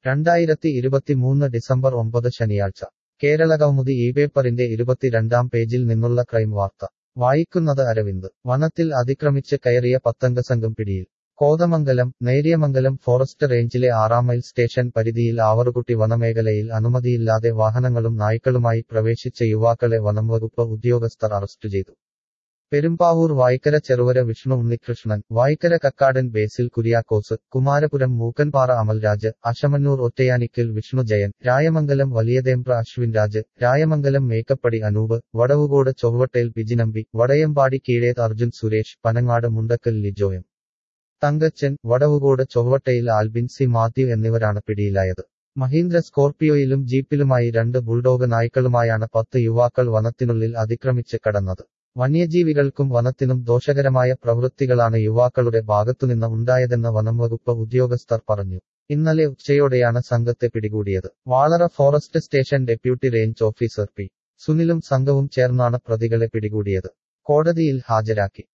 രണ്ടായിരത്തി ഇരുപത്തിമൂന്ന് ഡിസംബർ ഒമ്പത് ശനിയാഴ്ച കേരളകൗമുദി ഈ പേപ്പറിന്റെ ഇരുപത്തിരണ്ടാം പേജിൽ നിന്നുള്ള ക്രൈം വാർത്ത വായിക്കുന്നത് അരവിന്ദ് വനത്തിൽ അതിക്രമിച്ച് കയറിയ പത്തംഗ സംഘം പിടിയിൽ കോതമംഗലം നേര്യമംഗലം ഫോറസ്റ്റ് റേഞ്ചിലെ ആറാം മൈൽ സ്റ്റേഷൻ പരിധിയിൽ ആവറുകുട്ടി വനമേഖലയിൽ അനുമതിയില്ലാതെ വാഹനങ്ങളും നായ്ക്കളുമായി പ്രവേശിച്ച യുവാക്കളെ വനം വകുപ്പ് ഉദ്യോഗസ്ഥർ അറസ്റ്റ് ചെയ്തു Perumbavoor Vaykkara Cheruvara Vishnu Unnikrishnan Vaykkara Kakkadan Basil Kuriakose Kumarapuram Mookkanpara Amalraj Ashamannoor Ottayanikkal Vishnu Jayan Rayamangalam Valiyathembra Ashwin Raj Rayamangalam Mekkappady Anoop Vadavukode Chovvattel Bijinambi Vadayampady Keezheth Arjun Suresh Panangad Mundakkal Lijoyam Thankachan Vadavukode Chovvattayil Albin C Mathew എന്നിവരാണ് പിടിയിലായത് മഹീന്ദ്ര സ്കോർപിയോയിലും ജീപ്പിലുമായി രണ്ട് ബുൾഡോഗ് നായ്ക്കളുമായാണ് പത്ത് യുവാക്കൾ വനത്തിനുള്ളിൽ അതിക്രമിച്ച് കടന്നത് വന്യജീവികൾക്കും വനത്തിനും ദോഷകരമായ പ്രവൃത്തികളാണ് യുവാക്കളുടെ ഭാഗത്തുനിന്ന് ഉണ്ടായതെന്ന് വനംവകുപ്പ് ഉദ്യോഗസ്ഥർ പറഞ്ഞു ഇന്നലെ ഉച്ചയോടെയാണ് സംഘത്തെ പിടികൂടിയത് Valara forest station deputy range officer P സുനിലും സംഘവും ചേർന്നാണ് പ്രതികളെ പിടികൂടിയത് കോടതിയിൽ ഹാജരാക്കി